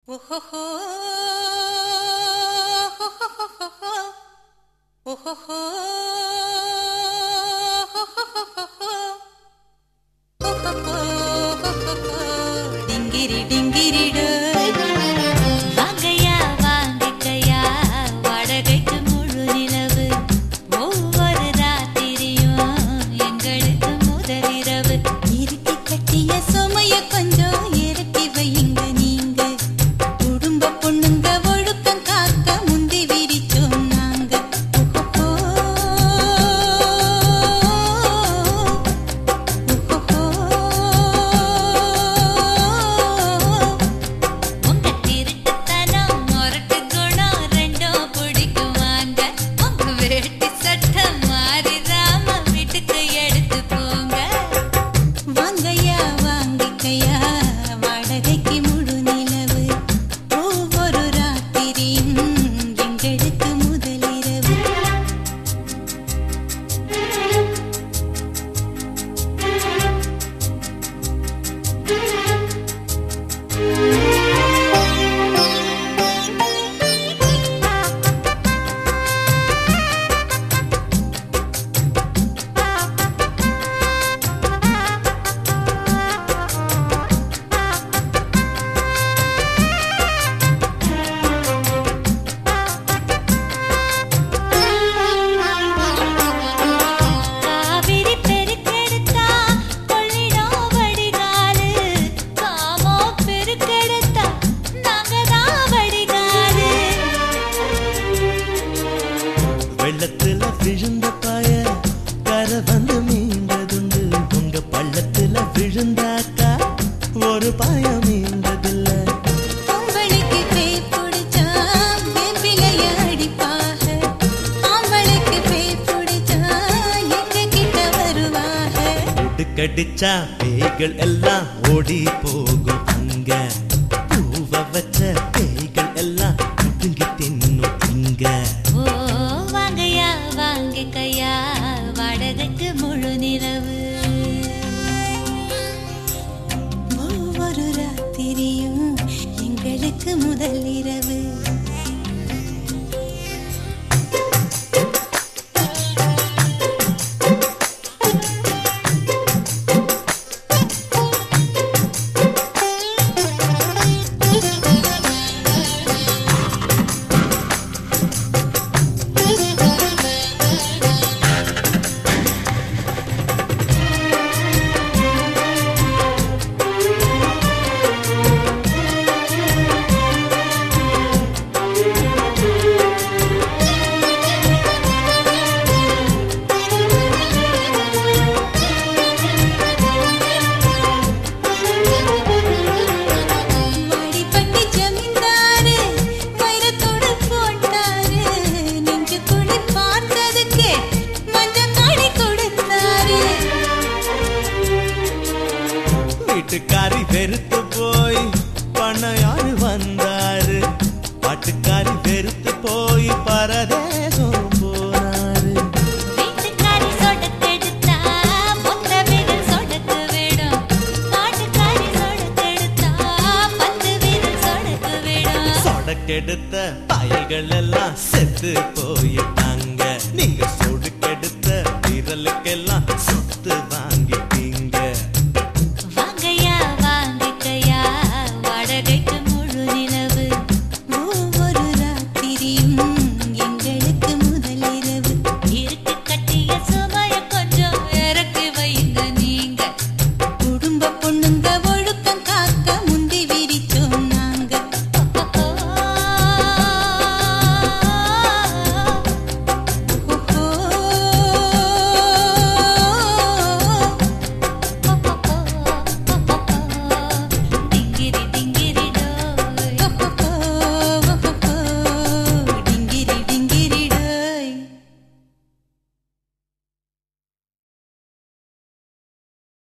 ஓஹோஹோ ஓஹோஹோ டிங்கிரி டிங்கிரிடு வாங்கய்யா வாங்கிக்கையா வாடகைக்கு முழு நிலவு ஒவ்வொரு ராத்திரியும் எங்களுக்கு முதலிரவு இறுக்கி கட்டிய சுமைய கொஞ்சம் இறக்கி வையுங்க நீங்க குடும்ப பொண்ணுங்க ஒழுக்கம் காக்க முந்தி விரிச்சோம் நாங்க உங்க திருட்டுத்தனம் முரட்டு குணம் ரெண்டும் பிடிக்குவாங்க உங்க வேட்டி சட்டம் மாறிடாம வீட்டுக்கு எடுத்து போங்க வாங்கய்யா வாங்கிக்கையா வாடகைக்கு முழு நிலவு ஒவ்வொரு ராத்திரியும் எங்களுக்கு முதலிரவு காவிரி பெருக்கெடுத்தா கொள்ளிடம் வடிகாலு காமோ பெருக்கெடுத்தா நாங்க தான் வடிகாலு வெள்ளத்துல விழுந்த பாய கரை வந்து மீண்டதுண்டு உங்க பள்ளத்துல விழுந்தாக்கா ஒரு பாய மீண்டதில்ல பொம்பளைக்கு பேய் பிடிச்சா வேப்பிலைய அடிப்பாக ஆம்பளைக்கு பேய் பிடிச்சா எங்க கிட்ட வருவாக உடுக்கடிச்சா பேய்கள் எல்லாம் ஓடி போகும் அங்க பூவ வச்ச பேய்கள் எல்லாம் முடுங்கி தின்னும் இங்க ஓ வாங்கய்யா வாங்கிக்கையா வாடகைக்கு முழு நிலவு ஒவ்வொரு ராத்திரியும் எங்களுக்கு முதல் இரவு வாடிப்பட்டி ஜமீன்தாரு வைரத்தோடு போட்டாரு நெஞ்சு துளி பார்த்ததுக்கே மஞ்சள் காடி கொடுத்தாரு வீட்டுக்காரி வெறுத்து போய் பண்ணையாரு வந்தாரு பாட்டுக்காரி வெறுத்து போய் பரதேசம் போனாரு வீட்டுக்காரி சொடத்தெடுத்தா மொத்த விரல் சொடக்கு விடும் காட்டுக்காரி சொடத்தெடுத்தா பத்து விரல் சொடக்கு விடும் சொடக்கெடுத்த பயல்கள் எல்லாம் செத்து போயிட்டாங்க நீங்க சொடுக்கெடுத்த விரலுக்கெல்லாம்